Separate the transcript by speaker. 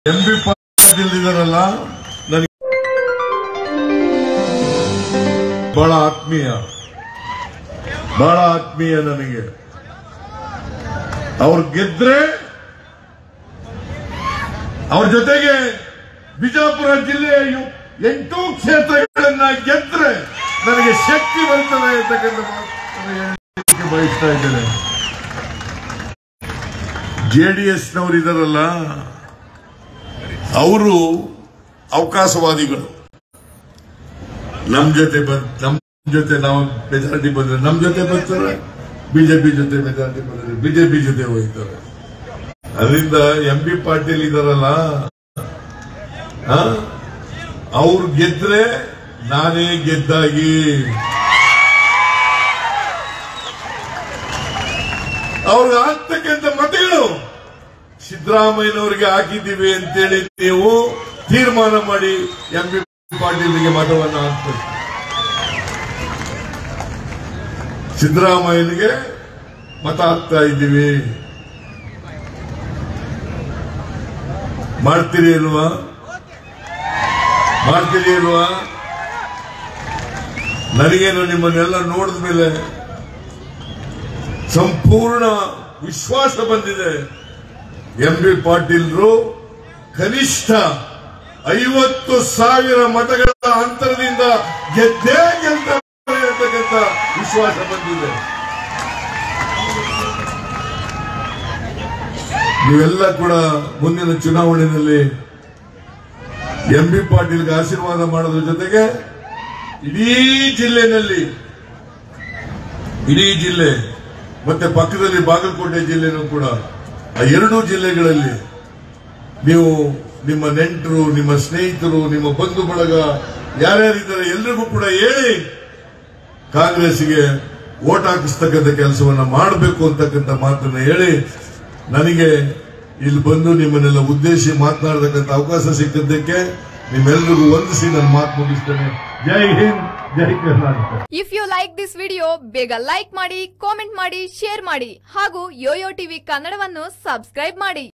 Speaker 1: M B Patil ಇದಾರಲ್ಲ ನನಗೆ ಬಹಳ ಆತ್ಮೀಯ ಬಹಳ ಆತ್ಮೀಯ ನನಗೆ ಅವ್ರು ಗೆದ್ರೆ ಅವ್ರ ಜೊತೆಗೆ ಬಿಜಾಪುರ ಜಿಲ್ಲೆಯ ಯು- ಎಂಟು ಕ್ಷೇತ್ರಗಳನ್ನ ಗೆದ್ರೆ ನನಗೆ ಶಕ್ತಿ ಬರ್ತದೆ ಅಂತಕ್ಕಂಥ ಮಾತನ್ನ ಹೇಳಲಿಕ್ಕೆ ಬಯಸ್ತಾ ಇದ್ದೇನೆ ಜೆಡಿಎಸ್ನವರು ಇದಾರಲ್ಲ ಅವರು ಅವಕಾಶವಾದಿಗಳು ನಮ್ ಜೊತೆ ಬಂದ್ ನಮ್ ಜೊತೆ ನಾವು ಮೆಜಾರಿಟಿ ಬಂದ್ರೆ ನಮ್ ಜೊತೆ ಬರ್ತಾರೆ ಬಿಜೆಪಿ ಜೊತೆ ಮೆಜಾರಿಟಿ ಬಂದ್ರೆ ಬಿಜೆಪಿ ಜೊತೆ ಹೋಗ್ತಾರೆ ಅದರಿಂದ ಎಂ ಬಿ ಪಾಟೀಲ್ ಇದಾರಲ್ಲ ಅವ್ರು ಗೆದ್ರೆ ನಾನೇ ಗೆದ್ದಾಗಿ ಅವ್ರಿಗೆ ಆಗ್ತಕ್ಕಂಥ ಮತಗಳು ಸಿದ್ದರಾಮಯ್ಯನವರಿಗೆ ಹಾಕಿದ್ದೀವಿ ಅಂತೇಳಿ ನೀವು ತೀರ್ಮಾನ ಮಾಡಿ ಎಂ ಬಿ ಪಾಟೀಲ್ಗೆ ಮತವನ್ನು ಹಾಕ್ಬೇಕು ಸಿದ್ದರಾಮಯ್ಯನಿಗೆ ಮತ ಹಾಕ್ತಾ ಇದ್ದೀವಿ ಮಾಡ್ತೀರಿ ಅಲ್ವಾ ಮಾಡ್ತೀರಿ ಅಲ್ವಾ ನನಗೇನು ನಿಮ್ಮನ್ನೆಲ್ಲ ನೋಡಿದ ಮೇಲೆ ಸಂಪೂರ್ಣ ವಿಶ್ವಾಸ ಬಂದಿದೆ ಎಂ ಬಿ ಪಾಟೀಲ್ರು ಕನಿಷ್ಠ ಐವತ್ತು ಸಾವಿರ ಮತಗಳ ಅಂತರದಿಂದ ಗೆದ್ದೇ ಗೆಲ್ತಾರೆ ಅಂತಕ್ಕಂಥ ವಿಶ್ವಾಸ ಬಂದಿದೆ ನೀವೆಲ್ಲ ಕೂಡ ಮುಂದಿನ ಚುನಾವಣೆಯಲ್ಲಿ ಎಂ ಬಿ ಪಾಟೀಲ್ಗೆ ಆಶೀರ್ವಾದ ಮಾಡೋದ್ರ ಜೊತೆಗೆ ಇಡೀ ಜಿಲ್ಲೆನಲ್ಲಿ ಇಡೀ ಜಿಲ್ಲೆ ಮತ್ತೆ ಪಕ್ಕದಲ್ಲಿ ಬಾಗಲಕೋಟೆ ಜಿಲ್ಲೆನೂ ಕೂಡ ಆ ಎರಡೂ ಜಿಲ್ಲೆಗಳಲ್ಲಿ ನೀವು ನಿಮ್ಮ ನೆಂಟರು ನಿಮ್ಮ ಸ್ನೇಹಿತರು ನಿಮ್ಮ ಬಂಧು ಬಳಗ ಯಾರ್ಯಾರಿದ್ದಾರೆ ಎಲ್ರಿಗೂ ಕೂಡ ಹೇಳಿ ಕಾಂಗ್ರೆಸ್ಗೆ ಓಟ್ ಹಾಕಿಸ್ತಕ್ಕಂಥ ಕೆಲಸವನ್ನ ಮಾಡಬೇಕು ಅಂತಕ್ಕಂಥ ಮಾತನ್ನ ಹೇಳಿ ನನಗೆ ಇಲ್ಲಿ ಬಂದು ನಿಮ್ಮನ್ನೆಲ್ಲ ಉದ್ದೇಶಿ ಮಾತನಾಡತಕ್ಕಂಥ ಅವಕಾಶ ಸಿಕ್ಕಿದ್ದಕ್ಕೆ ನಿಮ್ಮೆಲ್ಲರಿಗೂ ವಂದಿಸಿ ನನ್ನ ಮಾತು ಮುಗಿಸ್ತೇನೆ ಜೈ ಹಿಂದ್ ಜೈ Karnataka
Speaker 2: if you like this video ಬೇಗ ಲೈಕ್ ಮಾಡಿ ಕಾಮೆಂಟ್ ಮಾಡಿ ಶೇರ್ ಮಾಡಿ ಹಾಗೂ ಯೋಯೋ ಟಿವಿ ಕನ್ನಡವನ್ನು ಸಬ್ಸ್ಕ್ರೈಬ್ ಮಾಡಿ